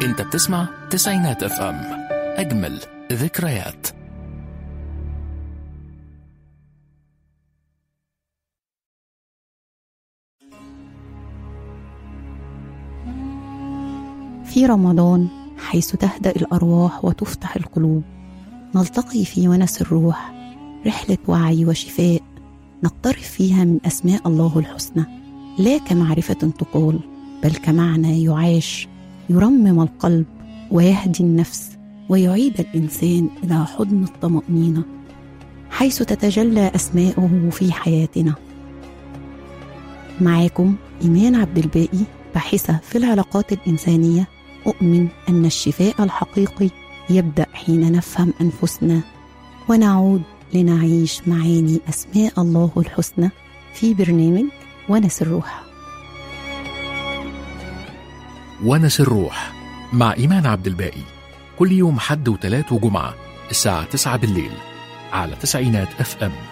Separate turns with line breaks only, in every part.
انت بتسمع تسعينات اف ام اجمل ذكريات
في رمضان حيث تهدأ الأرواح وتفتح القلوب نلتقي في ونس الروح رحلة وعي وشفاء نقترف فيها من أسماء الله الحسنى لا كمعرفة تقال بل كمعنى يعاش يرمم القلب ويهدي النفس ويعيد الإنسان إلى حضن الطمأنينة حيث تتجلى أسماؤه في حياتنا معاكم إيمان عبد الباقي باحثة في العلاقات الإنسانية أؤمن أن الشفاء الحقيقي يبدأ حين نفهم أنفسنا ونعود لنعيش معاني أسماء الله الحسنى في برنامج ونس الروح
ونس الروح مع إيمان عبد الباقي كل يوم حد وتلات وجمعة الساعة 9 بالليل على تسعينات اف ام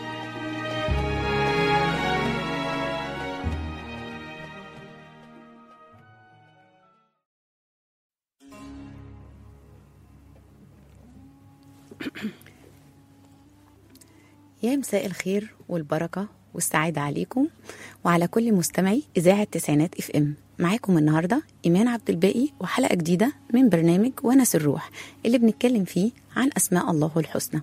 يا مساء الخير والبركة والسعادة عليكم وعلى كل مستمعي إذاعة تسعينات اف ام معاكم النهاردة إيمان عبد الباقي وحلقة جديدة من برنامج ونس الروح اللي بنتكلم فيه عن أسماء الله الحسنى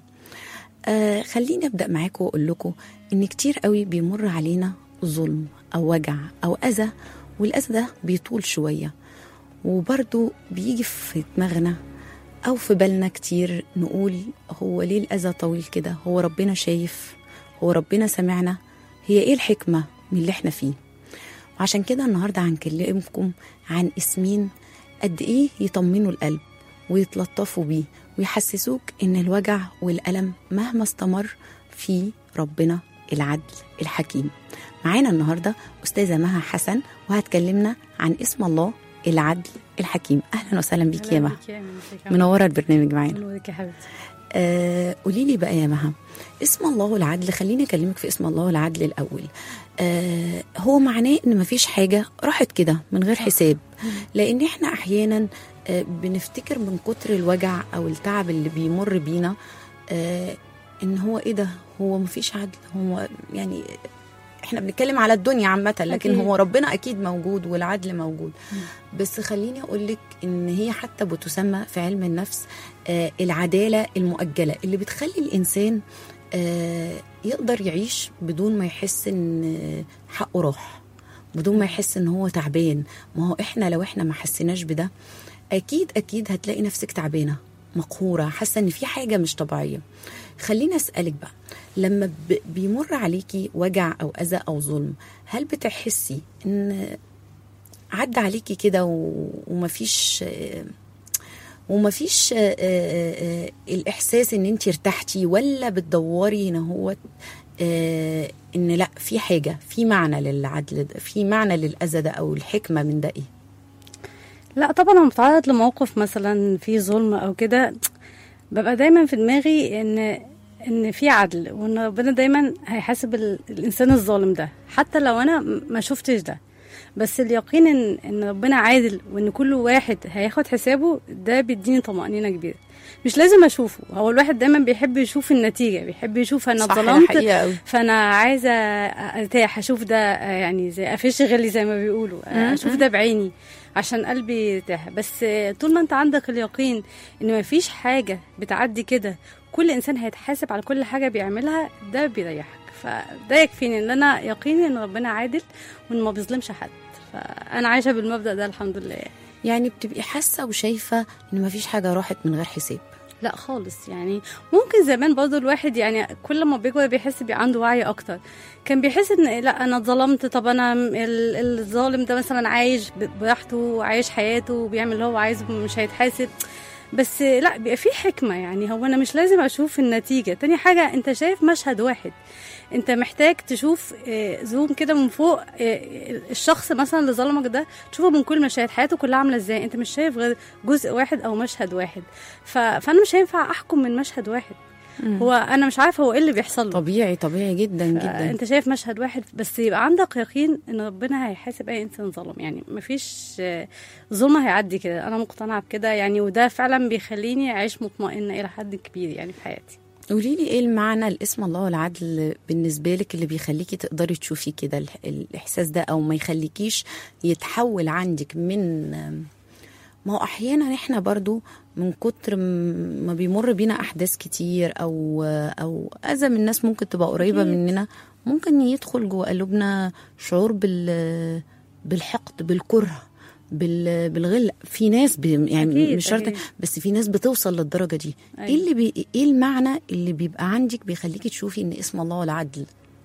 آه خليني أبدأ معاكم وأقول لكم إن كتير قوي بيمر علينا ظلم أو وجع أو أذى والأذى ده بيطول شوية وبرضه بيجي في دماغنا أو في بالنا كتير نقول هو ليه الأذى طويل كده هو ربنا شايف هو ربنا سمعنا هي إيه الحكمة من اللي إحنا فيه وعشان كده النهاردة هنكلمكم عن اسمين قد إيه يطمنوا القلب ويتلطفوا بيه ويحسسوك إن الوجع والألم مهما استمر في ربنا العدل الحكيم معانا النهاردة أستاذة مها حسن وهتكلمنا عن اسم الله العدل الحكيم أهلا وسهلا بيك يا مها منورة البرنامج معانا
منورك يا حبيبتي
آه قولي لي بقى يا مها اسم الله العدل خليني اكلمك في اسم الله العدل الاول آه هو معناه ان مفيش حاجه راحت كده من غير حساب لان احنا احيانا آه بنفتكر من كتر الوجع او التعب اللي بيمر بينا آه ان هو ايه ده هو مفيش عدل هو يعني احنا بنتكلم على الدنيا عامة لكن
أكيد.
هو ربنا أكيد موجود والعدل موجود بس خليني أقول لك إن هي حتى بتسمى في علم النفس آه العدالة المؤجلة اللي بتخلي الإنسان آه يقدر يعيش بدون ما يحس إن حقه راح بدون ما يحس إن هو تعبان ما هو إحنا لو إحنا ما حسيناش بده أكيد أكيد هتلاقي نفسك تعبانة مقهورة حاسة إن في حاجة مش طبيعية خليني أسألك بقى لما ب- بيمر عليكي وجع أو أذى أو ظلم هل بتحسي إن عدى عليكي كده و- ومفيش آه، ومفيش آه، آه، آه، الإحساس إن أنت ارتحتي ولا بتدوري إن هو آه، إن لا في حاجة في معنى للعدل ده في معنى للأذى ده أو الحكمة من ده إيه؟
لا طبعا لما بتعرض لموقف مثلا فيه ظلم او كده ببقى دايما في دماغي ان ان في عدل وان ربنا دايما هيحاسب ال- الانسان الظالم ده حتى لو انا م- ما شفتش ده بس اليقين ان ان ربنا عادل وان كل واحد هياخد حسابه ده بيديني طمأنينة كبيرة مش لازم اشوفه هو الواحد دايما بيحب يشوف النتيجة بيحب يشوف انا
صح، ده
ظلمت
حقيقة أوي.
فانا عايزه ارتاح اشوف ده آه، يعني زي افش غلي زي ما بيقولوا آه، اشوف ده بعيني عشان قلبي يرتاح بس آه، طول ما انت عندك اليقين ان مفيش حاجه بتعدي كده كل انسان هيتحاسب على كل حاجه بيعملها ده بيريحك فده يكفيني ان انا يقيني ان ربنا عادل وان ما بيظلمش حد فانا عايشه بالمبدا ده الحمد لله
يعني بتبقي حاسة وشايفة إن مفيش حاجة راحت من غير حساب
لا خالص يعني ممكن زمان برضه الواحد يعني كل ما بيكبر بيحس بي عنده وعي اكتر كان بيحس ان لا انا اتظلمت طب انا م- ال- الظالم ده مثلا عايش ب- براحته وعايش حياته وبيعمل اللي هو عايزه مش هيتحاسب بس لا بيبقى في حكمه يعني هو انا مش لازم اشوف النتيجه تاني حاجه انت شايف مشهد واحد انت محتاج تشوف آه، زوم كده من فوق آه، الشخص مثلا اللي ظلمك ده تشوفه من كل مشاهد حياته كلها عامله ازاي انت مش شايف غير جزء واحد او مشهد واحد ف... فانا مش هينفع احكم من مشهد واحد هو انا مش عارفه هو ايه اللي بيحصل له
طبيعي طبيعي جدا جدا
انت شايف مشهد واحد بس يبقى عندك يقين ان ربنا هيحاسب اي انسان ظلم يعني مفيش آه، ظلم هيعدي كده انا مقتنعه بكده يعني وده فعلا بيخليني اعيش مطمئنه الى حد كبير يعني في حياتي
قولي لي ايه المعنى الاسم الله والعدل بالنسبه لك اللي بيخليكي تقدري تشوفي كده ال- الاحساس ده او ما يخليكيش يتحول عندك من ما هو احيانا احنا برضو من كتر م- ما بيمر بينا احداث كتير او او اذى من الناس ممكن تبقى قريبه
أكيد.
مننا ممكن يدخل جوه قلوبنا شعور بال بالحقد بالكره بال- بالغل في ناس بي يعني
أكيد،
مش شرط
أكيد.
بس في ناس بتوصل للدرجه دي
أيوة.
ايه اللي بي... ايه المعنى اللي بيبقى عندك بيخليكي تشوفي ان اسم الله والعدل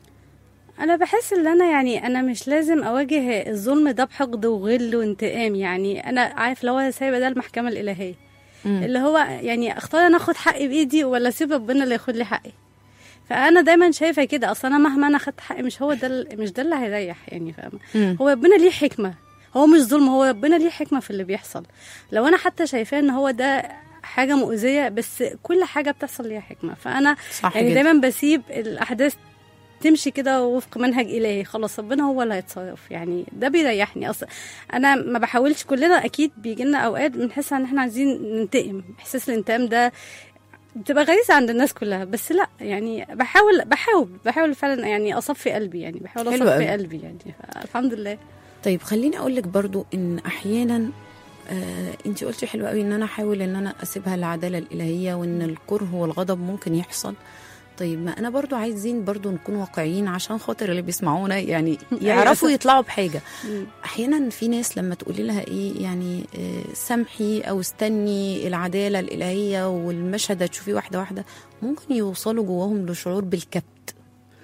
انا بحس ان انا يعني انا مش لازم اواجه الظلم ده بحقد وغل وانتقام يعني انا عارف لو انا سايبه ده المحكمه الالهيه
مم.
اللي هو يعني اختار انا اخد حقي بايدي ولا اسيب ربنا اللي ياخد لي حقي فانا دايما شايفه كده اصلا انا مهما انا خدت حقي مش هو ده ال- مش ده اللي هيريح يعني فاهمه
مم.
هو ربنا ليه حكمه هو مش ظلم هو ربنا ليه حكمه في اللي بيحصل لو انا حتى شايفاه ان هو ده حاجه مؤذيه بس كل حاجه بتحصل ليها حكمه فانا
صح
يعني
جدا.
دايما بسيب الاحداث تمشي كده وفق منهج الهي خلاص ربنا هو اللي هيتصرف يعني ده بيريحني اصلا انا ما بحاولش كلنا اكيد بيجي لنا اوقات بنحس ان احنا عايزين ننتقم احساس الانتقام ده بتبقى غريزة عند الناس كلها بس لا يعني بحاول بحاول بحاول فعلا يعني اصفي قلبي يعني بحاول
حلو
اصفي
قوي.
قلبي يعني الحمد لله
طيب خليني اقول لك برضو ان احيانا آه انت قلتي حلو قوي ان انا احاول ان انا اسيبها للعداله الالهيه وان الكره والغضب ممكن يحصل طيب ما انا برضو عايزين برضو نكون واقعيين عشان خاطر اللي بيسمعونا يعني يعرفوا
صح.
يطلعوا بحاجه
مم.
احيانا في ناس لما تقولي لها ايه يعني آه، سامحي او استني العداله الالهيه والمشهد هتشوفيه واحده واحده ممكن يوصلوا جواهم لشعور بالكبت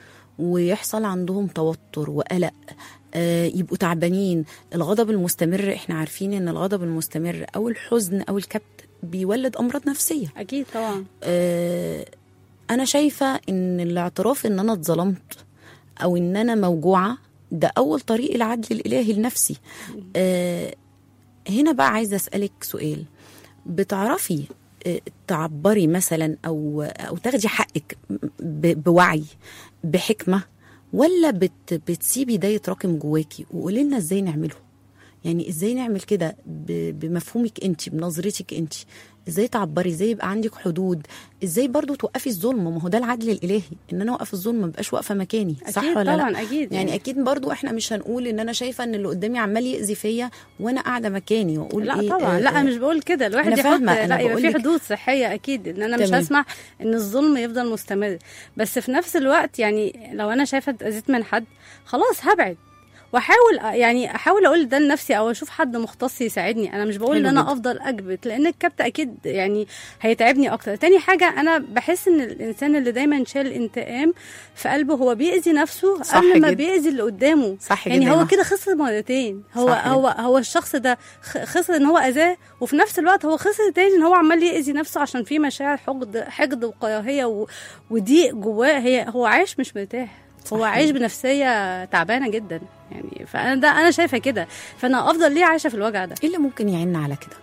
ويحصل عندهم توتر وقلق آه، يبقوا تعبانين الغضب المستمر احنا عارفين ان الغضب المستمر او الحزن او الكبت بيولد امراض نفسيه
اكيد طبعا
آه، انا شايفه ان الاعتراف ان انا اتظلمت او ان انا موجوعه ده اول طريق العدل الالهي لنفسي آه، هنا بقى عايزه اسالك سؤال بتعرفي آه، تعبري مثلا او او تاخدي حقك ب- بوعي بحكمه ولا بت بتسيبي ده يتراكم جواكي وقولي لنا ازاي نعمله يعني ازاي نعمل كده ب- بمفهومك انت بنظرتك انت ازاي تعبري ازاي يبقى عندك حدود ازاي برضو توقفي الظلم ما هو ده العدل الالهي ان انا اوقف الظلم ما بقاش واقفه مكاني صح
اكيد
ولا لا
طبعا اكيد
يعني اكيد برضو احنا مش هنقول ان انا شايفه ان اللي قدامي عمال يأذي فيا وانا قاعده مكاني واقول
لا
ايه
طبعا
آه،
لا
آه،
مش بقول كده الواحد
أنا
يحط
فاهمة، أنا
لا يبقى في
بقولك-
حدود صحيه اكيد ان انا مش
تمام.
هسمح ان الظلم يفضل مستمر بس في نفس الوقت يعني لو انا شايفه اتاذيت من حد خلاص هبعد واحاول يعني احاول اقول ده لنفسي او اشوف حد مختص يساعدني انا مش بقول ان
حلو
انا
جدا.
افضل اكبت لان الكبت اكيد يعني هيتعبني اكتر تاني حاجه انا بحس ان الانسان اللي دايما شال انتقام في قلبه هو بيأذي نفسه
صح
قبل ما
جدا.
بيأذي اللي قدامه
صح
يعني
جدا
هو
يا
كده خسر مرتين هو
صح
هو هو الشخص ده خ- خسر ان هو اذاه وفي نفس الوقت هو خسر تاني ان هو عمال يأذي نفسه عشان في مشاعر حقد حقد وكراهيه و- وضيق جواه هي هو عايش مش مرتاح هو
صح
عايش
كده.
بنفسيه تعبانه جدا يعني فانا ده انا شايفه كده فانا افضل ليه عايشه في الوجع ده
ايه اللي ممكن يعين على كده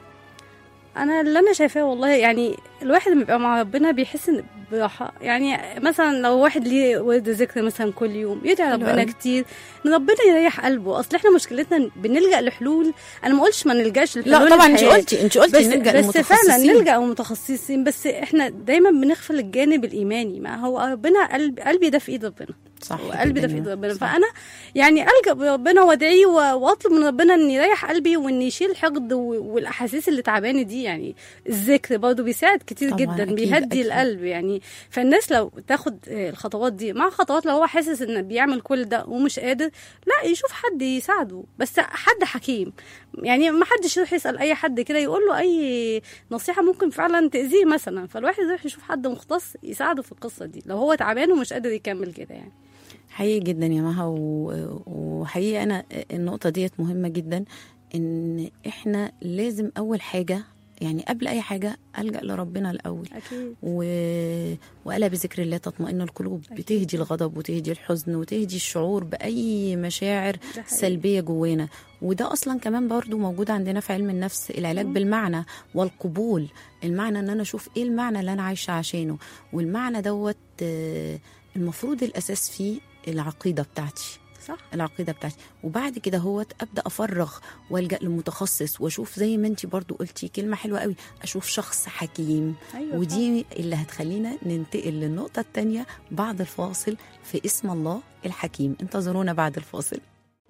انا اللي انا شايفاه والله يعني الواحد لما بيبقى مع ربنا بيحس ان براحه يعني مثلا لو واحد ليه ورد ذكر مثلا كل يوم يدعي
حلو
ربنا
أوي.
كتير ان ربنا يريح قلبه اصل احنا مشكلتنا بنلجا لحلول انا ما قلتش ما نلجاش لحلول
لا طبعا انت
الحياة.
قلتي انت قلتي
بس
نلجا
بس فعلا
للمتخصصين.
نلجا للمتخصصين بس احنا دايما بنغفل الجانب الايماني ما هو ربنا قلبي قلبي ده في ايد ربنا
صح
وقلبي ده
جداً
في ايد
يا-
ربنا
صح.
فانا يعني الجا بربنا وادعيه و- واطلب من ربنا ان يريح قلبي وان يشيل الحقد و- والاحاسيس اللي تعباني دي يعني الذكر برضه بيساعد كتير
طبعاً،
جدا
أكيد،
بيهدي
أكيد.
القلب يعني فالناس لو تاخد آه، الخطوات دي مع خطوات لو هو حاسس ان بيعمل كل ده ومش قادر لا يشوف حد يساعده بس حد حكيم يعني ما حدش يروح يسال اي حد كده يقول له اي نصيحه ممكن فعلا تاذيه مثلا فالواحد يروح يشوف حد مختص يساعده في القصه دي لو هو تعبان ومش قادر يكمل كده يعني
حقيقي جدا يا مها و- وحقيقي انا النقطه ديت مهمه جدا ان احنا لازم اول حاجه يعني قبل اي حاجه الجا لربنا الاول
اكيد
و... وألا بذكر الله تطمئن القلوب
أكيد.
بتهدي الغضب وتهدي الحزن وتهدي الشعور بأي مشاعر
ده حقيقي.
سلبية جوانا وده أصلا كمان برضو موجود عندنا في علم النفس العلاج بالمعنى والقبول المعنى أن أنا أشوف إيه المعنى اللي أنا عايشة عشانه والمعنى دوت آه، المفروض الأساس فيه العقيدة بتاعتي
صح
العقيده بتاعتي وبعد كده هوت ابدا افرغ والجا لمتخصص واشوف زي ما انت برضو قلتي كلمه حلوه قوي اشوف شخص حكيم
ايوه
ودي اللي هتخلينا ننتقل للنقطه الثانيه بعد الفاصل في اسم الله الحكيم انتظرونا بعد الفاصل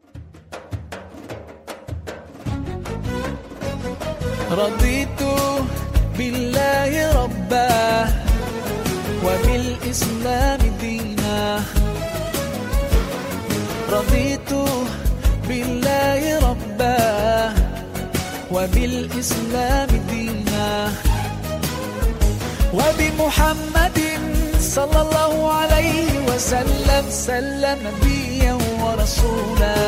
رضيت بالله ربا وبالإسلام دينا رضيت بالله ربا وبالإسلام دينا وبمحمد صلى الله عليه وسلم سلم نبيا ورسولا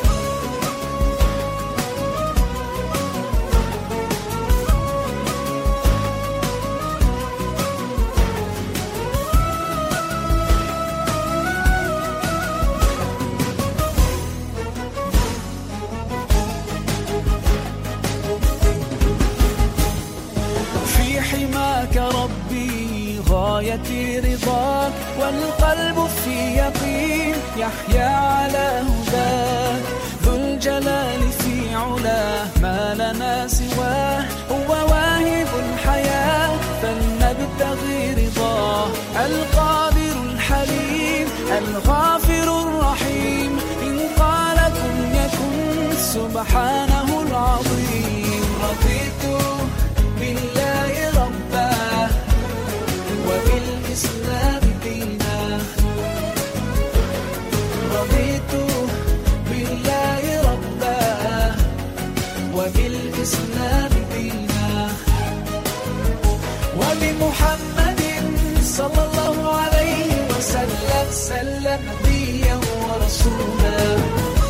في حماك ربي غايتي رضاك والقلب في يقين يحيا على هداك ذو الجلال في علاه ما لنا سواه هو واهب الحياة فلنبتغي رضاه القادر الحليم الغافر الرحيم إن قال كن يكن سبحانه العظيم رضيت بالله ربا وبالإسلام دينا رضيت بالله ربا وبالإسلام دينا وبمحمد صلى الله عليه وسلم سلم نبيا ورسولا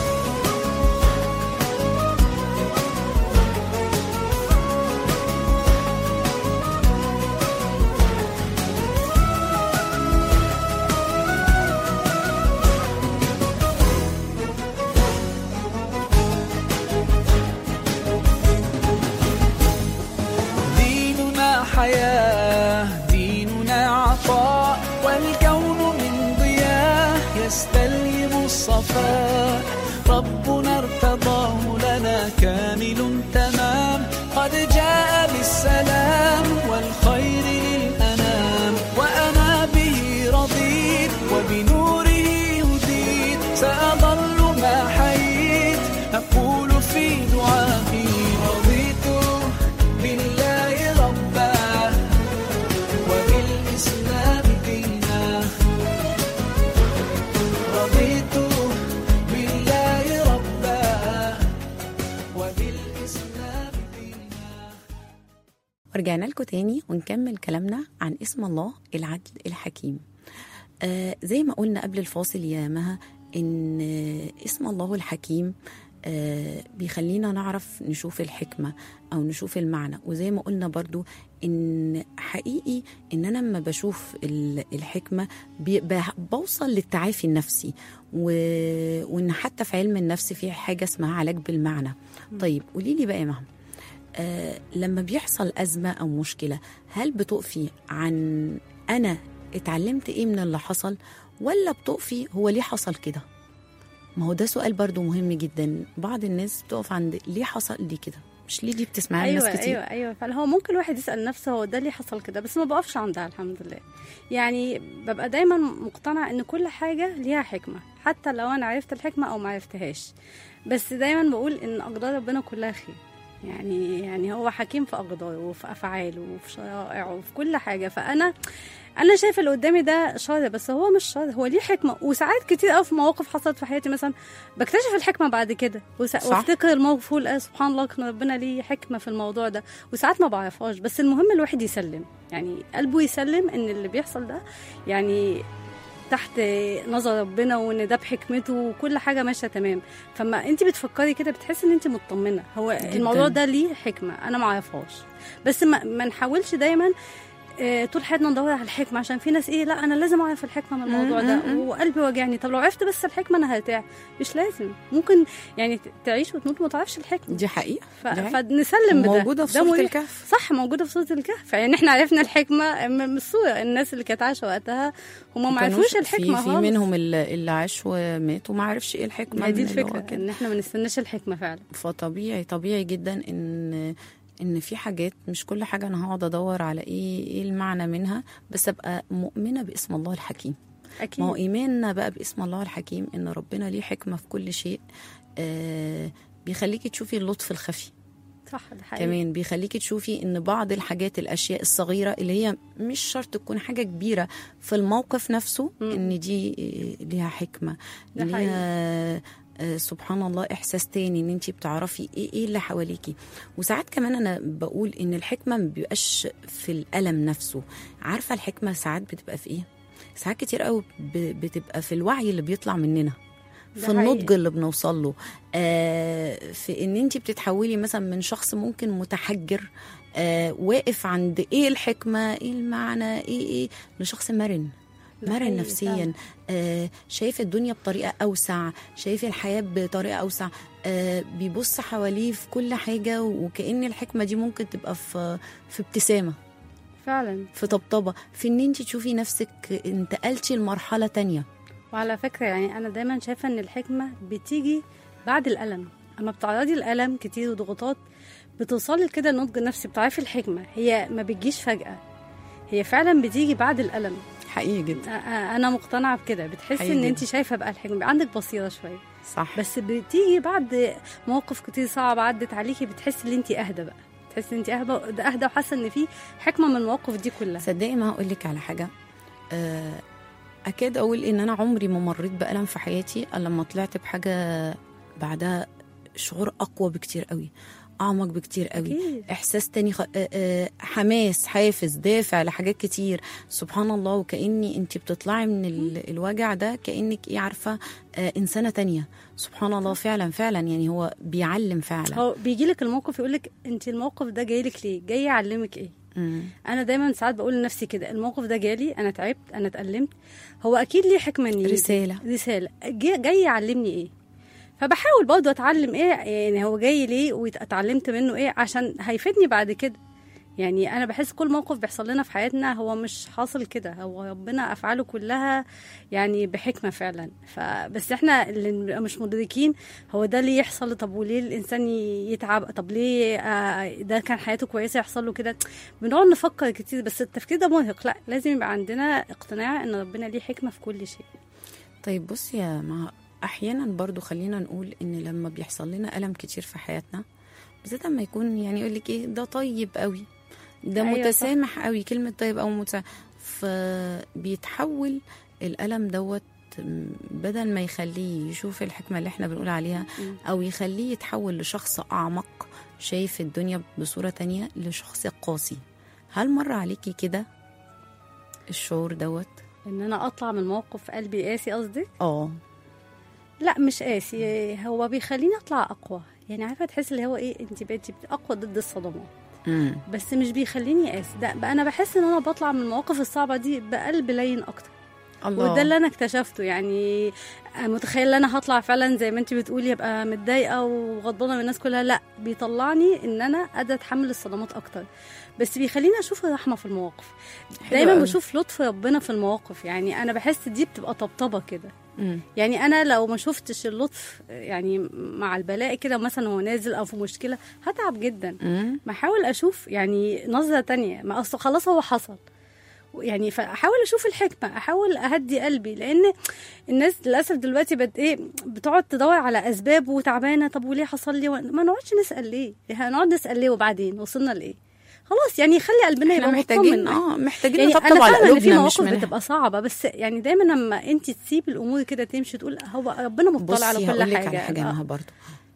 ديننا حياة ديننا عطاء والكون من ضياء يستلهم الصفاء ربنا ارتضاه لنا كامل تمام قد جاء بالسلام والخير للأنام وأنا به رضيت وبنوره هديت سأظل ما حييت أقول في دعائي رضيت بالله ربا وبالإسلام دينا رضيت بالله ربا وبالإسلام دينا
ورجعنا لكم تاني ونكمل كلامنا عن اسم الله العدل الحكيم آه زي ما قلنا قبل الفاصل يا مها ان آه، اسم الله الحكيم آه بيخلينا نعرف نشوف الحكمة أو نشوف المعنى وزي ما قلنا برضو إن حقيقي إن أنا لما بشوف ال- الحكمة بي- ب- بوصل للتعافي النفسي و... وإن حتى في علم النفس في حاجة اسمها علاج بالمعنى طيب قولي لي بقى يا مها آه لما بيحصل أزمة أو مشكلة هل بتقفي عن أنا اتعلمت إيه من اللي حصل ولا بتقفي هو ليه حصل كده ما هو ده سؤال برضو مهم جدا بعض الناس بتقف عند ليه حصل لي كده مش ليه دي بتسمعها
ايوه
ناس كتير
ايوه ايوه فعلا هو ممكن الواحد يسال نفسه هو ده اللي حصل كده بس ما بقفش عندها الحمد لله يعني ببقى دايما مقتنعه ان كل حاجه ليها حكمه حتى لو انا عرفت الحكمه او ما عرفتهاش بس دايما بقول ان اقدار ربنا كلها خير يعني يعني هو حكيم في اقداره وفي افعاله وفي شرائعه وفي كل حاجه فانا انا شايفه اللي قدامي ده شر بس هو مش شر هو ليه حكمه وساعات كتير قوي في مواقف حصلت في حياتي مثلا بكتشف الحكمه بعد كده وس-
صح.
وافتكر الموقف وأقول آه سبحان الله كان ربنا ليه حكمه في الموضوع ده وساعات ما بعرفهاش بس المهم الواحد يسلم يعني قلبه يسلم ان اللي بيحصل ده يعني تحت نظر ربنا وان ده بحكمته وكل حاجه ماشيه تمام فما انت بتفكري كده بتحسي ان انت مطمنه هو
جداً.
الموضوع ده ليه حكمه انا ما اعرفهاش بس ما, ما نحاولش دايما آه، طول حياتنا ندور على الحكمه عشان في ناس ايه لا انا لازم اعرف الحكمه من الموضوع ده
مم، مم.
وقلبي واجعني طب لو عرفت بس الحكمه انا هرتاح مش لازم ممكن يعني ت- تعيش وتموت وما تعرفش الحكمه
دي حقيقه
ف...
دي حقيقة.
فنسلم بده
موجوده في
ده
سوره
مريح.
الكهف
صح موجوده في سوره الكهف يعني احنا عرفنا الحكمه م- من الصوره الناس اللي كانت عايشه وقتها هم ما
كانوش-
عرفوش الحكمه
في, في
خالص.
منهم اللي, اللي عاش ومات وما عرفش ايه الحكمه
هي دي
من اللي هو
الفكره
كده.
ان احنا ما نستناش الحكمه فعلا
فطبيعي طبيعي جدا ان ان في حاجات مش كل حاجه انا هقعد ادور على ايه ايه المعنى منها بس ابقى مؤمنه باسم الله الحكيم
اكيد
ما هو ايماننا بقى باسم الله الحكيم ان ربنا ليه حكمه في كل شيء آه بيخليكي تشوفي اللطف الخفي
صح ده حقيقي
كمان بيخليكي تشوفي ان بعض الحاجات الاشياء الصغيره اللي هي مش شرط تكون حاجه كبيره في الموقف نفسه
مم.
ان دي ليها حكمه
ده
ليها آه، سبحان الله احساس تاني ان انت بتعرفي ايه ايه اللي حواليكي وساعات كمان انا بقول ان الحكمه ما بيبقاش في الالم نفسه عارفه الحكمه ساعات بتبقى في ايه ساعات كتير قوي ب- بتبقى في الوعي اللي بيطلع مننا
ده
في
حقيقي.
النضج اللي بنوصل له آه في ان انت بتتحولي مثلا من شخص ممكن متحجر آه واقف عند ايه الحكمه ايه المعنى ايه ايه لشخص مرن
ده
مرن
حقيقي
نفسيا
فعلا.
آه شايف الدنيا بطريقه اوسع شايف الحياه بطريقه اوسع آه بيبص حواليه في كل حاجه وكأن الحكمه دي ممكن تبقى في في ابتسامه
فعلا
في طبطبه في ان انت تشوفي نفسك انتقلتي لمرحله تانية
وعلى فكره يعني انا دايما شايفه ان الحكمه بتيجي بعد الالم اما بتعرضي الالم كتير وضغوطات بتوصلي كده النضج النفسي بتعرفي الحكمه هي ما بتجيش فجاه هي فعلا بتيجي بعد الالم
حقيقي جدا
أ- أ- انا مقتنعه بكده بتحسي
حقيقي
ان
جدا.
انت شايفه بقى الحكمه بيبقى عندك بصيره شويه
صح
بس بتيجي بعد مواقف كتير صعبه عدت عليكي بتحسي ان انت اهدى بقى تحسي ان انت اهدى اهدى وحاسه ان في حكمه من المواقف دي كلها
صدقي ما هقول لك على حاجه آه، اكاد اقول ان انا عمري ما مريت بالم في حياتي الا لما طلعت بحاجه بعدها شعور اقوى بكتير قوي اعمق بكتير قوي
أكيد.
احساس تاني خ... آه، آه، حماس حافز دافع لحاجات كتير سبحان الله وكاني انت بتطلعي من ال... الوجع ده كانك ايه عارفه آه، انسانه تانية سبحان الله فعلا فعلا يعني هو بيعلم فعلا
هو بيجي لك الموقف يقول لك انت الموقف ده جاي لك ليه جاي يعلمك ايه
مم.
انا دايما ساعات بقول لنفسي كده الموقف ده جالي انا تعبت انا اتألمت هو اكيد ليه حكمه إن يجي.
رسالة.
رساله جاي, جاي يعلمني ايه فبحاول برضه اتعلم ايه يعني هو جاي ليه واتعلمت منه ايه عشان هيفيدني بعد كده يعني انا بحس كل موقف بيحصل لنا في حياتنا هو مش حاصل كده هو ربنا افعاله كلها يعني بحكمه فعلا فبس احنا اللي بنبقى مش مدركين هو ده ليه يحصل طب وليه الانسان يتعب طب ليه آه، ده كان حياته كويسه يحصل له كده بنقعد نفكر كتير بس التفكير ده مرهق لا لازم يبقى عندنا اقتناع ان ربنا ليه حكمه في كل شيء
طيب بصي يا ما احيانا برضو خلينا نقول ان لما بيحصل لنا الم كتير في حياتنا بالذات لما يكون يعني يقول لك ايه ده طيب قوي ده
أيوة
أيوة
صح.
متسامح قوي كلمه طيب او متسامح فبيتحول الالم دوت م، بدل ما يخليه يشوف الحكمه اللي احنا بنقول عليها
مم.
او يخليه يتحول لشخص اعمق شايف الدنيا بصوره تانية لشخص قاسي هل مر عليكي كده الشعور دوت
ان انا اطلع من موقف قلبي قاسي قصدك
اه
لا مش قاسي هو بيخليني اطلع اقوى يعني عارفه تحس اللي هو ايه انت بقيتي اقوى ضد الصدمات
امم
بس مش بيخليني قاسي ده بقى انا بحس ان انا بطلع من المواقف الصعبه دي بقلب لين اكتر
الله
وده اللي انا اكتشفته يعني متخيل ان انا هطلع فعلا زي ما انت بتقولي ابقى متضايقه وغضبانه من الناس كلها لا بيطلعني ان انا قادره اتحمل الصدمات اكتر بس بيخليني اشوف الرحمه في المواقف دايما
أوي.
بشوف لطف ربنا في المواقف يعني انا بحس دي بتبقى طبطبه كده
مم.
يعني انا لو ما شفتش اللطف يعني مع البلاء كده مثلا هو نازل او في مشكله هتعب جدا
مم.
ما احاول اشوف يعني نظره تانية ما اصل خلاص هو حصل يعني فاحاول اشوف الحكمه احاول اهدي قلبي لان الناس للاسف دلوقتي بت ايه بتقعد تدور على اسباب وتعبانه طب وليه حصل لي و- ما نقعدش نسال ليه هنقعد نسال ليه وبعدين وصلنا لايه خلاص يعني خلي قلبنا
احنا
يبقى
محتاجين
مطمن.
اه محتاجين
يعني
نطبطب
انا
على
فاهمه ان في
قلوبنا مش
مواقف
من
بتبقى صعبه بس يعني دايما لما انت تسيب الامور كده تمشي تقول هو ربنا مطلع على
بصي
كل
هقول لك
حاجه
على حاجه
آه.
انا برضو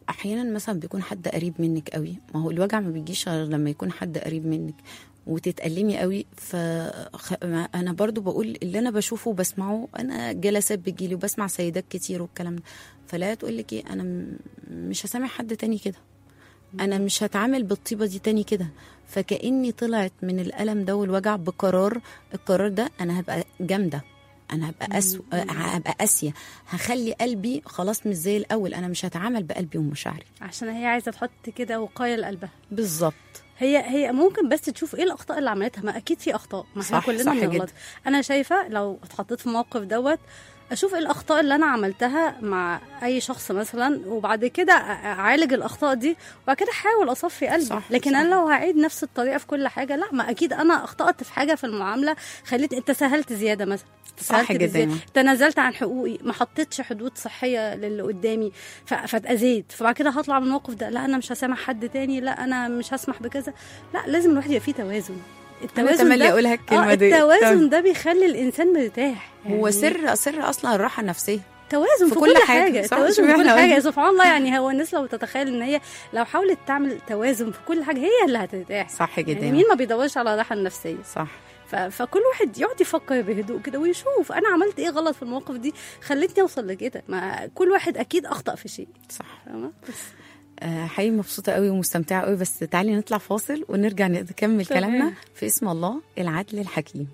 احيانا مثلا بيكون حد قريب منك قوي ما هو الوجع ما بيجيش غير لما يكون حد قريب منك وتتألمي قوي ف خ- ما- انا برضو بقول اللي انا بشوفه وبسمعه انا جلسات بتجيلي وبسمع سيدات كتير والكلام ده فلا تقول لك ايه انا م- مش هسامح حد تاني كده انا مش هتعامل بالطيبه دي تاني كده فكاني طلعت من الالم ده والوجع بقرار القرار ده انا هبقى جامده انا هبقى أسو... هبقى قاسيه هخلي قلبي خلاص مش زي الاول انا مش هتعامل بقلبي ومشاعري
عشان هي عايزه تحط كده وقايه لقلبها
بالظبط
هي هي ممكن بس تشوف ايه الاخطاء اللي عملتها ما اكيد في اخطاء ما احنا
صح،
كلنا
صح
بنغلط
جدا.
انا شايفه لو اتحطيت في موقف دوت اشوف ايه الاخطاء اللي انا عملتها مع اي شخص مثلا وبعد كده أ- اعالج الاخطاء دي وبعد كده احاول اصفي قلبي
صح،
لكن
صح.
انا لو هعيد نفس الطريقه في كل حاجه لا ما اكيد انا اخطات في حاجه في المعامله خليت انت سهلت زياده مثلا
صح
تساهلت
جدا.
بزيادة. تنازلت عن حقوقي ما حطيتش حدود صحيه للي قدامي ف- فاتاذيت فبعد كده هطلع من الموقف ده لا انا مش هسامح حد تاني لا انا مش هسمح بكذا لا لازم الواحد يبقى فيه توازن
انا تملي اقولها الكلمه
اه
دي
التوازن ده بيخلي الانسان مرتاح
هو
يعني
سر سر اصلا الراحه النفسيه
توازن في,
في
كل,
كل
حاجه,
حاجة، صح؟
توازن
شوفي
في كل
احنا
حاجه
قلنا.
سبحان الله يعني هو الناس لو تتخيل ان هي لو حاولت تعمل توازن في كل حاجه هي اللي هترتاح
صح جدا
يعني مين ما بيدورش على الراحه النفسيه
صح
ف... فكل واحد يقعد يفكر بهدوء كده ويشوف انا عملت ايه غلط في المواقف دي خلتني اوصل لكده ما كل واحد اكيد اخطا في شيء
صح
فاهمه بس
آه، حقيقي مبسوطة قوي ومستمتعة قوي بس تعالي نطلع فاصل ونرجع نكمل
تمام.
كلامنا في اسم الله العدل الحكيم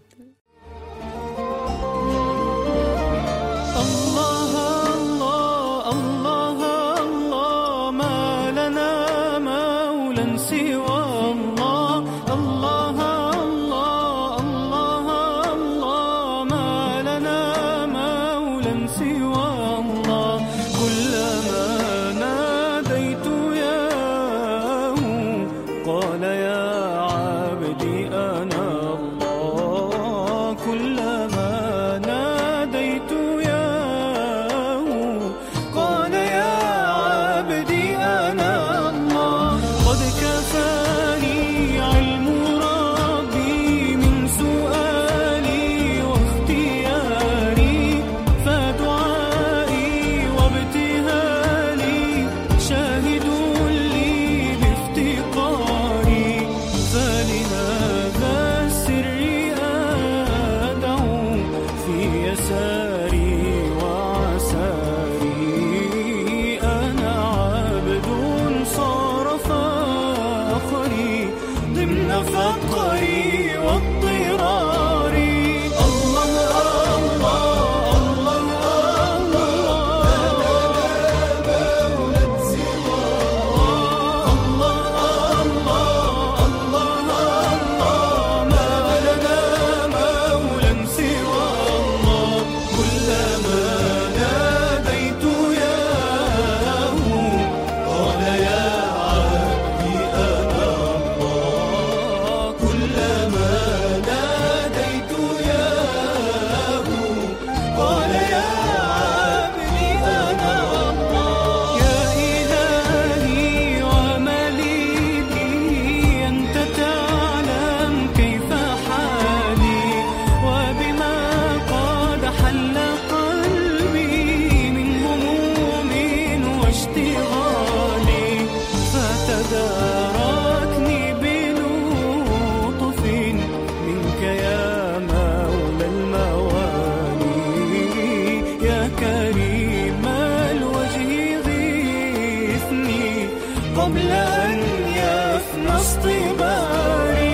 الله الله الله الله ما لنا مولى سوى الله الله الله الله الله ما لنا مولى سوى الله كلما ناديت ياه قال يا عبدي أنا الله كلما ناديت ياه قال يا عبدي أنا الله قد كفاني علم ربي من سؤالي واختياري فدعائي وابتهالي شاهد لي بافتقاري فلهذا السر أدعو في يساري وعساري أنا عبد صار فخري ضمن فقري واضطراري الله الله الله ما لنا مولى سوى الله كلما ناديت ياه قال يا عبدي أنا الله كلما ناديت ياه قال يا عبدي أنا الله يا إلهي ومليكي أنت تعلم كيف حالي وبما قد حل قلبي من هموم واشتغالي فتداركني بلطف منك يا مولى الموالي يا كريم الوجه غثني قبل أن يفنى اصطباري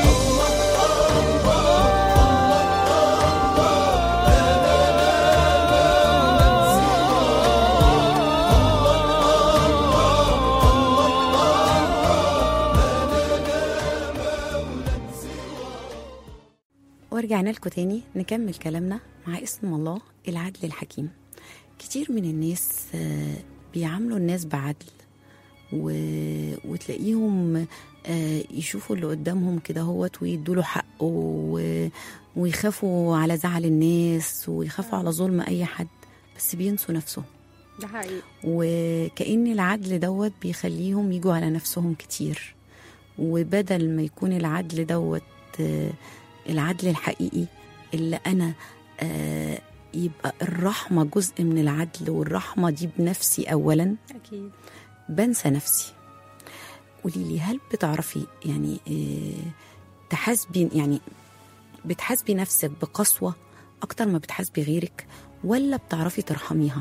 ورجعنا لكم تاني نكمل كلامنا مع اسم الله العدل الحكيم كتير من الناس آه، بيعاملوا الناس بعدل و... وتلاقيهم آه، يشوفوا اللي قدامهم كده هوت ويدوا له حقه و... ويخافوا على زعل الناس ويخافوا على ظلم اي حد بس بينسوا نفسهم
ده حقيقي
وكأن العدل دوت بيخليهم يجوا على نفسهم كتير وبدل ما يكون العدل دوت آه، العدل الحقيقي اللي أنا آه، يبقى الرحمة جزء من العدل والرحمة دي بنفسي أولا
اكيد
بنسى نفسي قولي لي هل بتعرفي يعني آه، تحاسبي يعني بتحاسبي نفسك بقسوة أكتر ما بتحاسبي غيرك ولا بتعرفي ترحميها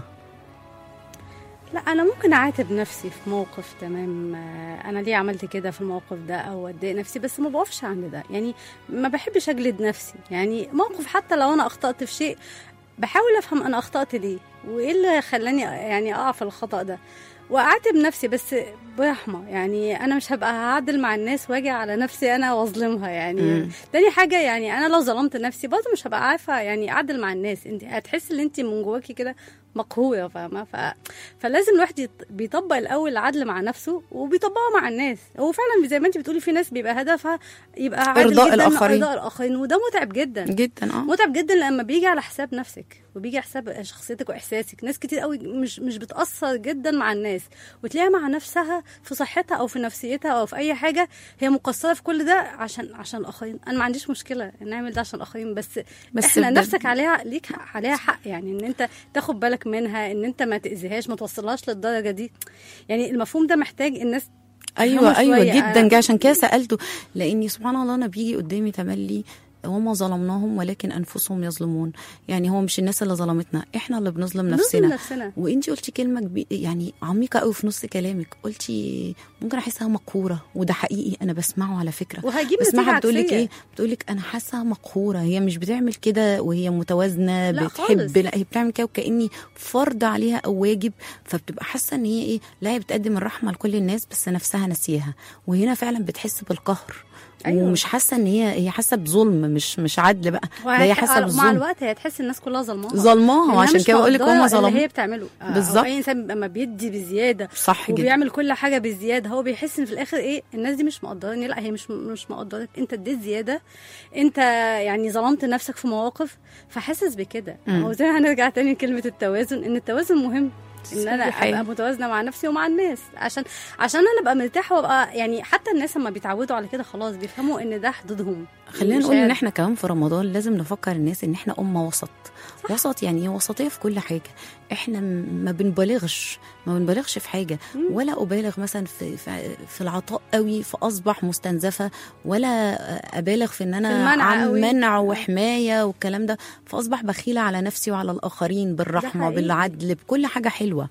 لا انا ممكن اعاتب نفسي في موقف تمام آه، انا ليه عملت كده في الموقف ده او اتضايق نفسي بس ما بقفش عند ده يعني ما بحبش اجلد نفسي يعني موقف حتى لو انا اخطات في شيء بحاول افهم انا اخطات ليه وايه اللي خلاني يعني اقع في الخطا ده واعاتب نفسي بس برحمه يعني انا مش هبقى هعدل مع الناس واجي على نفسي انا واظلمها يعني
مم.
تاني حاجه يعني انا لو ظلمت نفسي برضه مش هبقى عارفه يعني اعدل مع الناس انت هتحس ان انت من جواكي كده مقهوره فاهمه ف... فلازم الواحد يط... بيطبق الاول العدل مع نفسه وبيطبقه مع الناس هو فعلا زي ما انت بتقولي في ناس بيبقى هدفها يبقى عادل
إرضاء
جدا
الآخرين.
ارضاء الاخرين وده متعب جدا
جدا اه
متعب جدا لما بيجي على حساب نفسك وبيجي على حساب شخصيتك واحساسك ناس كتير قوي مش مش بتاثر جدا مع الناس وتلاقيها مع نفسها في صحتها او في نفسيتها او في اي حاجه هي مقصره في كل ده عشان عشان الاخرين انا ما عنديش مشكله ان نعمل ده عشان الاخرين بس,
بس
بس احنا
بجد-
نفسك عليها ليك حق- عليها حق يعني ان انت تاخد بالك منها ان انت ما تاذيهاش ما توصلهاش للدرجه دي يعني المفهوم ده محتاج الناس
ايوه
تفهمه
ايوه
شوية.
جدا
آه.
جا عشان كده سالته لاني سبحان الله انا بيجي قدامي تملي وما ظلمناهم ولكن انفسهم يظلمون يعني هو مش الناس اللي ظلمتنا احنا اللي بنظلم
نظلم
نفسنا
نفسنا
وانتي قلتي كلمه كبي... يعني عميقه قوي في نص كلامك قلتي ممكن احسها مقهوره وده حقيقي انا بسمعه على فكره
وهيجيب
بسمعها
نتيجه
بتقول لك
عكسية.
ايه بتقول لك انا حاسه مقهوره هي مش بتعمل كده وهي متوازنه
لا
بتحب
خالص.
لا هي بتعمل كده وكاني فرض عليها او واجب فبتبقى حاسه ان هي ايه لا هي بتقدم الرحمه لكل الناس بس نفسها نسيها وهنا فعلا بتحس بالقهر
أيوة.
ومش حاسه ان هي هي حاسه بظلم مش مش عدل بقى ده هي
وهت-
حاسه
مع
بالظلم
الوقت هي تحس الناس كلها ظلماها
ظلماها
لأنها
وعشان
مش
كده بقول لك
مقدرة
هم
اللي
ظلموا
هي بتعمله آه، أو
بالظبط.
اي انسان لما بيدي بزياده
صح جدا
وبيعمل كل حاجه بزياده هو بيحس ان في الاخر ايه الناس دي مش مقدراني لا هي مش مش مقدرك انت اديت زياده انت يعني ظلمت نفسك في مواقف فحاسس بكده
مم.
هو زي ما هنرجع تاني لكلمه التوازن ان التوازن مهم ان انا
صحيح.
ابقى متوازنه مع نفسي ومع الناس عشان عشان انا ابقى مرتاحه وابقى يعني حتى الناس لما بيتعودوا على كده خلاص بيفهموا ان ده حدودهم
خلينا
مش
نقول ان
عارف.
احنا كمان في رمضان لازم نفكر الناس ان احنا امه وسط صح. وسط يعني ايه وسطيه في كل حاجه احنا م- ما بنبالغش ما بنبالغش في حاجه
مم.
ولا ابالغ مثلا في في, في العطاء قوي فاصبح مستنزفه ولا ابالغ في ان انا
في المنع
عن
قوي.
منع وحمايه والكلام ده فاصبح بخيله على نفسي وعلى الاخرين بالرحمه
حقيقي.
بالعدل بكل حاجه حلوه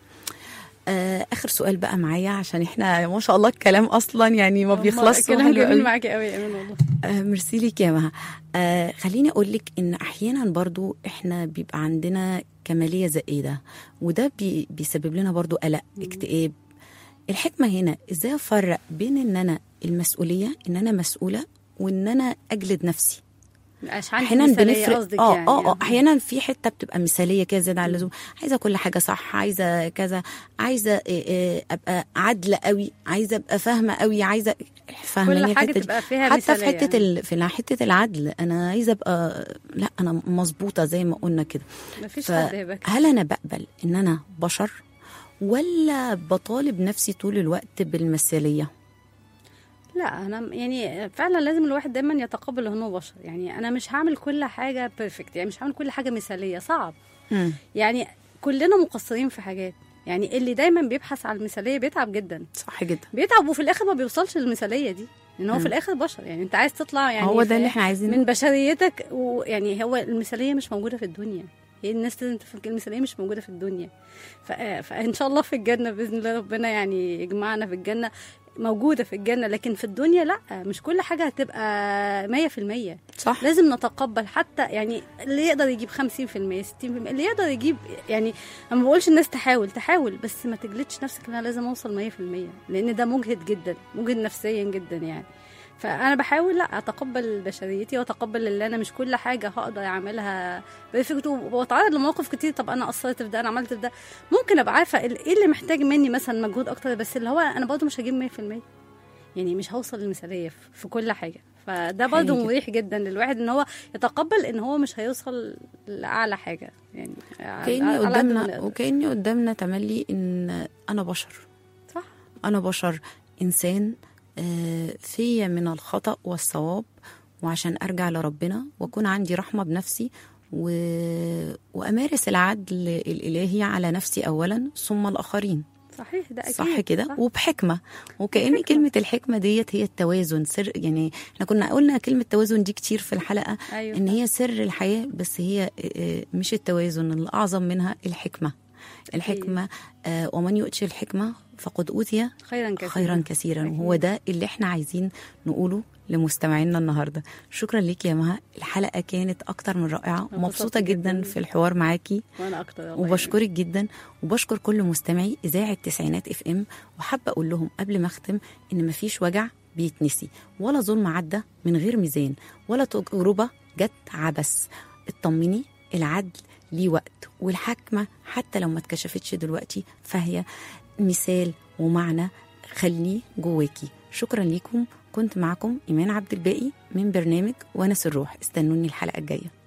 آه اخر سؤال بقى معايا عشان احنا ما شاء الله الكلام اصلا يعني ما بيخلصش
كلام
حلو
جميل
قوي.
معاكي قوي يا ايمان والله
آه ميرسي ليك يا مها آه خليني اقول لك ان احيانا برضو احنا بيبقى عندنا كماليه زائده وده بي بيسبب لنا برضو قلق اكتئاب الحكمه هنا ازاي افرق بين ان انا المسؤوليه ان انا مسؤوله وان انا اجلد نفسي
مش عندي
احيانا
مثالية
بنفرق
قصدك
اه
يعني
اه اه احيانا في حته بتبقى مثاليه كده زياده عن اللزوم عايزه كل حاجه صح عايزه كذا عايزه إيه إيه ابقى عادله قوي عايزه ابقى فاهمه قوي عايزه فاهماني
كل حاجه
الحتة دي؟
تبقى فيها
حتى في
مثالية
حته ال... في حته العدل انا عايزه ابقى لا انا مظبوطه زي ما قلنا كده
مفيش
ف-
حد هيبقى كده.
هل انا بقبل ان انا بشر ولا بطالب نفسي طول الوقت بالمثاليه
لا انا م- يعني فعلا لازم الواحد دايما يتقبل ان هو بشر يعني انا مش هعمل كل حاجه بيرفكت يعني مش هعمل كل حاجه مثاليه صعب
مم.
يعني كلنا مقصرين في حاجات يعني اللي دايما بيبحث على المثاليه بيتعب جدا
صح جدا
بيتعب وفي الاخر ما بيوصلش للمثاليه دي لان هو
مم.
في الاخر بشر يعني انت عايز تطلع يعني
هو ده
في-
اللي احنا عايزينه
من بشريتك ويعني هو المثاليه مش موجوده في الدنيا هي الناس لازم تفهم المثاليه مش موجوده في الدنيا ف... فان شاء الله في الجنه باذن الله ربنا يعني يجمعنا في الجنه موجوده في الجنه لكن في الدنيا لا مش كل حاجه هتبقى 100%
صح
لازم نتقبل حتى يعني اللي يقدر يجيب 50% 60% اللي يقدر يجيب يعني انا ما بقولش الناس تحاول تحاول بس ما تجلدش نفسك ان انا لازم اوصل 100% لان ده مجهد جدا مجهد نفسيا جدا يعني فانا بحاول لا اتقبل بشريتي واتقبل اللي انا مش كل حاجه هقدر اعملها بيرفكت واتعرض لمواقف كتير طب انا قصرت في ده انا عملت في ده ممكن ابقى عارفه ال- ايه اللي محتاج مني مثلا مجهود اكتر بس اللي هو انا برضه مش هجيب 100% يعني مش هوصل للمثاليه في- في كل حاجه فده برضه
حقيقي.
مريح جدا للواحد ان هو يتقبل ان هو مش هيوصل لاعلى حاجه يعني على-
كاني
على قد ما
قدامنا
نقدر.
وكاني قدامنا تملي ان انا بشر
صح
انا بشر انسان آه، فيا من الخطا والصواب وعشان ارجع لربنا واكون عندي رحمه بنفسي و... وامارس العدل الالهي على نفسي اولا ثم الاخرين
صحيح ده اكيد
صح كده
صح.
وبحكمه وكأن
بحكمة.
كلمه الحكمه ديت هي التوازن سر يعني احنا كنا قلنا كلمه توازن دي كتير في الحلقه
ايوه
ان هي سر الحياه بس هي آه، مش التوازن الاعظم منها الحكمه الحكمه آه، ومن يؤتي الحكمه فقد اوتي
خيرا كثيرا
خيرا كثيرا
أكيد.
وهو ده اللي احنا عايزين نقوله لمستمعينا النهارده شكرا ليك يا مها الحلقه كانت اكتر من رائعه
اتبسطت
مبسوطه جدا
جداً.
في الحوار معاكي
وانا اكتر والله
وبشكرك جدا وبشكر كل مستمعي اذاعه تسعينات اف ام وحابه اقول لهم قبل ما اختم ان مفيش وجع بيتنسي ولا ظلم عدى من غير ميزان ولا تجربه جت عبث اطمني العدل ليه وقت والحكمه حتى لو ما اتكشفتش دلوقتي فهي مثال ومعنى خليه جواكي شكرا ليكم كنت معكم ايمان عبد الباقي من برنامج ونس الروح استنوني الحلقه الجايه